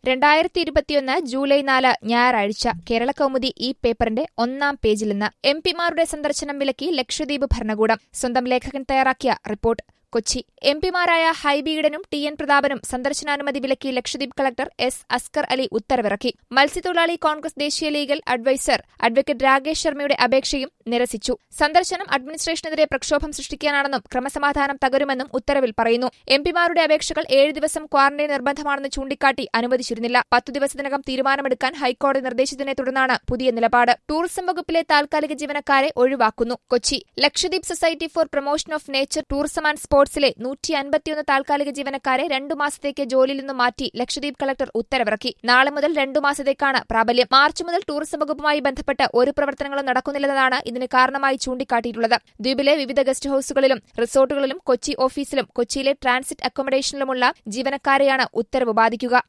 രണ്ടായിരത്തി ഇരുപത്തിയൊന്ന് ജൂലൈ നാല് ഞായറാഴ്ച കേരള കൗമുദി ഈ പേപ്പറിന്റെ ഒന്നാം പേജിൽ നിന്ന് എം പിമാരുടെ സന്ദർശനം വിലക്കി ലക്ഷദ്വീപ് ഭരണകൂടം സ്വന്തം ലേഖകൻ തയ്യാറാക്കിയ റിപ്പോർട്ട് കൊച്ചി എം പിമാരായ ഹൈബി ഈഡനും ടി എൻ പ്രതാപനും സന്ദർശനാനുമതി വിലക്കി ലക്ഷദ്വീപ് കളക്ടർ എസ് അസ്കർ അലി ഉത്തരവിറക്കി മത്സ്യത്തൊഴിലാളി കോൺഗ്രസ് ദേശീയ ലീഗൽ അഡ്വൈസർ അഡ്വക്കേറ്റ് രാകേഷ് ശർമ്മയുടെ അപേക്ഷയും നിരസിച്ചു സന്ദർശനം അഡ്മിനിസ്ട്രേഷനെതിരെ പ്രക്ഷോഭം സൃഷ്ടിക്കാനാണെന്നും ക്രമസമാധാനം തകരുമെന്നും ഉത്തരവിൽ പറയുന്നു എം പിമാരുടെ അപേക്ഷകൾ ഏഴ് ദിവസം ക്വാറന്റൈൻ നിർബന്ധമാണെന്ന് ചൂണ്ടിക്കാട്ടി അനുവദിച്ചിരുന്നില്ല പത്തു ദിവസത്തിനകം തീരുമാനമെടുക്കാൻ ഹൈക്കോടതി നിർദ്ദേശിച്ചതിനെ തുടർന്നാണ് പുതിയ നിലപാട് ടൂറിസം വകുപ്പിലെ താൽക്കാലിക ജീവനക്കാരെ ഒഴിവാക്കുന്നു Kochi Lakshadweep society for promotion of nature tourism and സ്പോർട്സിലെ നൂറ്റി അൻപത്തിയൊന്ന് താൽക്കാലിക ജീവനക്കാരെ രണ്ടു മാസത്തേക്ക് ജോലിയിൽ നിന്നും മാറ്റി ലക്ഷദ്വീപ് കളക്ടർ ഉത്തരവിറക്കി നാളെ മുതൽ രണ്ടു മാസത്തേക്കാണ് പ്രാബല്യം മാർച്ച് മുതൽ ടൂറിസം വകുപ്പുമായി ബന്ധപ്പെട്ട് ഒരു പ്രവർത്തനങ്ങളും നടക്കുന്നില്ലെന്നതാണ് ഇതിന് കാരണമായി ചൂണ്ടിക്കാട്ടിയിട്ടുള്ളത് ദ്വീപിലെ വിവിധ ഗസ്റ്റ് ഹൌസുകളിലും റിസോർട്ടുകളിലും കൊച്ചി ഓഫീസിലും കൊച്ചിയിലെ ട്രാൻസിറ്റ് അക്കോമഡേഷനിലുമുള്ള ജീവനക്കാരെയാണ് ഉത്തരവ് ബാധിക്കുക